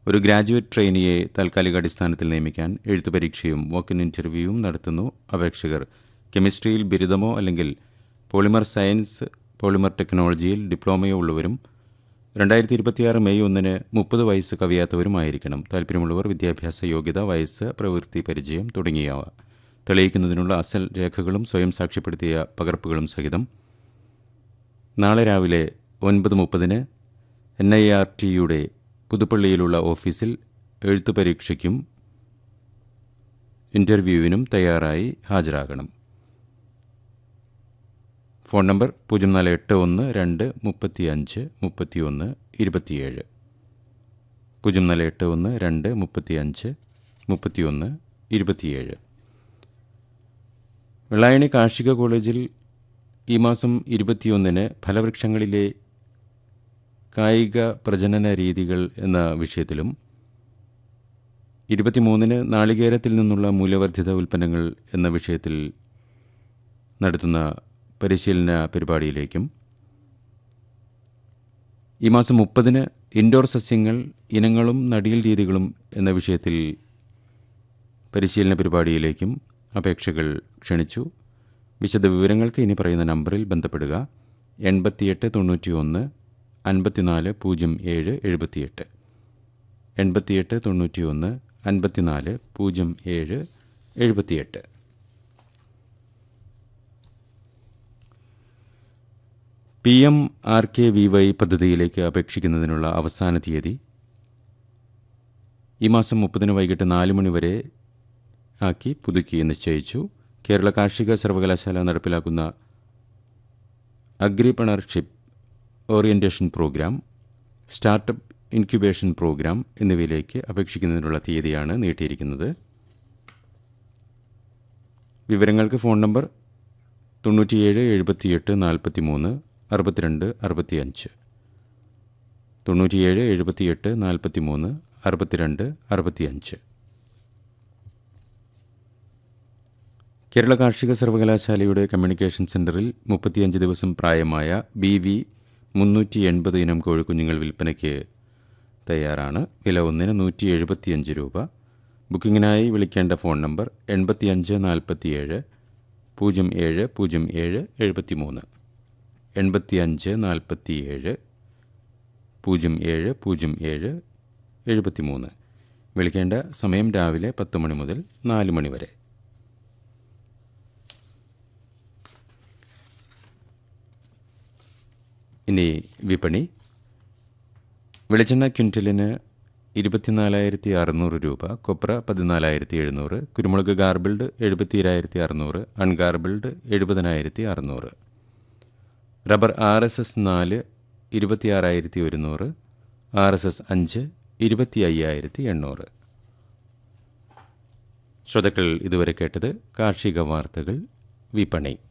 ഒരു ഗ്രാജുവേറ്റ് ട്രെയിനിയെ താൽക്കാലിക അടിസ്ഥാനത്തിൽ നിയമിക്കാൻ എഴുത്തു പരീക്ഷയും വോക്കിൻ ഇൻ്റർവ്യൂവും നടത്തുന്നു അപേക്ഷകർ കെമിസ്ട്രിയിൽ ബിരുദമോ അല്ലെങ്കിൽ പോളിമർ സയൻസ് പോളിമർ ടെക്നോളജിയിൽ ഡിപ്ലോമയോ ഉള്ളവരും രണ്ടായിരത്തി ഇരുപത്തിയാറ് മെയ് ഒന്നിന് മുപ്പത് വയസ്സ് കവിയാത്തവരുമായിരിക്കണം താല്പര്യമുള്ളവർ വിദ്യാഭ്യാസ യോഗ്യത വയസ്സ് പ്രവൃത്തി പരിചയം തുടങ്ങിയവ തെളിയിക്കുന്നതിനുള്ള അസൽ രേഖകളും സ്വയം സാക്ഷ്യപ്പെടുത്തിയ പകർപ്പുകളും സഹിതം നാളെ രാവിലെ ഒൻപത് മുപ്പതിന് എൻ ഐ ആർ ടിയുടെ പുതുപ്പള്ളിയിലുള്ള ഓഫീസിൽ എഴുത്തു പരീക്ഷയ്ക്കും ഇൻ്റർവ്യൂവിനും തയ്യാറായി ഹാജരാകണം ഫോൺ നമ്പർ പൂജ്യം നാല് എട്ട് ഒന്ന് രണ്ട് മുപ്പത്തി അഞ്ച് മുപ്പത്തി ഒന്ന് ഇരുപത്തിയേഴ് പൂജ്യം നാല് എട്ട് ഒന്ന് രണ്ട് മുപ്പത്തി അഞ്ച് മുപ്പത്തി ഒന്ന് ഇരുപത്തിയേഴ് വെള്ളായണി കാർഷിക കോളേജിൽ ഈ മാസം ഇരുപത്തിയൊന്നിന് ഫലവൃക്ഷങ്ങളിലെ കായിക പ്രജനന രീതികൾ എന്ന വിഷയത്തിലും ഇരുപത്തിമൂന്നിന് നാളികേരത്തിൽ നിന്നുള്ള മൂല്യവർദ്ധിത ഉൽപ്പന്നങ്ങൾ എന്ന വിഷയത്തിൽ നടത്തുന്ന പരിശീലന പരിപാടിയിലേക്കും ഈ മാസം മുപ്പതിന് ഇൻഡോർ സസ്യങ്ങൾ ഇനങ്ങളും നടീൽ രീതികളും എന്ന വിഷയത്തിൽ പരിശീലന പരിപാടിയിലേക്കും അപേക്ഷകൾ ക്ഷണിച്ചു വിശദ വിവരങ്ങൾക്ക് ഇനി പറയുന്ന നമ്പറിൽ ബന്ധപ്പെടുക എൺപത്തിയെട്ട് തൊണ്ണൂറ്റി ഒന്ന് അൻപത്തിനാല് പൂജ്യം ഏഴ് എഴുപത്തിയെട്ട് എൺപത്തിയെട്ട് തൊണ്ണൂറ്റി ഒന്ന് അൻപത്തിനാല് പൂജ്യം ഏഴ് എഴുപത്തിയെട്ട് P M R K V Y പദ്ധതിയിലേക്ക് അപേക്ഷിക്കുന്നതിനുള്ള അവസാന തീയതി ഈ മാസം മുപ്പതിന് വൈകിട്ട് നാല് മണി വരെ ആക്കി പുതുക്കി നിശ്ചയിച്ചു കേരള കാർഷിക സർവകലാശാല നടപ്പിലാക്കുന്ന agripreneurship orientation programme startup incubation programme എന്നിവയിലേക്ക് അപേക്ഷിക്കുന്നതിനുള്ള തീയതിയാണ് നീട്ടിയിരിക്കുന്നത് വിവരങ്ങൾക്ക് ഫോൺ നമ്പർ തൊണ്ണൂറ്റിയേഴ് എഴുപത്തിയെട്ട് നാൽപ്പത്തി മൂന്ന് അറുപത്തിരണ്ട് അറുപത്തിയഞ്ച് തൊണ്ണൂറ്റിയേഴ് എഴുപത്തിയെട്ട് നാൽപ്പത്തി മൂന്ന് അറുപത്തിരണ്ട് അറുപത്തിയഞ്ച് കേരള കാർഷിക സർവകലാശാലയുടെ കമ്മ്യൂണിക്കേഷൻ സെന്ററിൽ മുപ്പത്തിയഞ്ച് ദിവസം പ്രായമായ ബി വി മുന്നൂറ്റി എൺപത് ഇനം കോഴിക്കുഞ്ഞുങ്ങൾ വിൽപ്പനയ്ക്ക് തയ്യാറാണ് വില ഒന്നിന് നൂറ്റി എഴുപത്തിയഞ്ച് രൂപ ബുക്കിങ്ങിനായി വിളിക്കേണ്ട ഫോൺ നമ്പർ എൺപത്തിയഞ്ച് നാൽപ്പത്തിയേഴ് പൂജ്യം ഏഴ് പൂജ്യം ഏഴ് എഴുപത്തി മൂന്ന് എൺപത്തിയഞ്ച് നാൽപ്പത്തിയേഴ് പൂജ്യം ഏഴ് പൂജ്യം ഏഴ് എഴുപത്തി മൂന്ന് വിളിക്കേണ്ട സമയം രാവിലെ പത്ത് മണി മുതൽ നാല് മണി വരെ ഇനി വിപണി വെളിച്ചെണ്ണ ക്വിൻ്റലിന് ഇരുപത്തിനാലായിരത്തി അറുന്നൂറ് രൂപ കൊപ്ര പതിനാലായിരത്തി എഴുന്നൂറ് കുരുമുളക് ഗാർബിൾഡ് എഴുപത്തിയേഴായിരത്തി അറുന്നൂറ് അൺഗാർബിൾഡ് എഴുപതിനായിരത്തി അറുന്നൂറ് റബ്ബർ ആർ എസ് എസ് നാല് ഇരുപത്തിയാറായിരത്തി ഒരുന്നൂറ് ആർ എസ് എസ് അഞ്ച് ഇരുപത്തി അയ്യായിരത്തി എണ്ണൂറ് ശ്രോതാക്കൾ ഇതുവരെ കേട്ടത് കാർഷിക വാർത്തകൾ വിപണി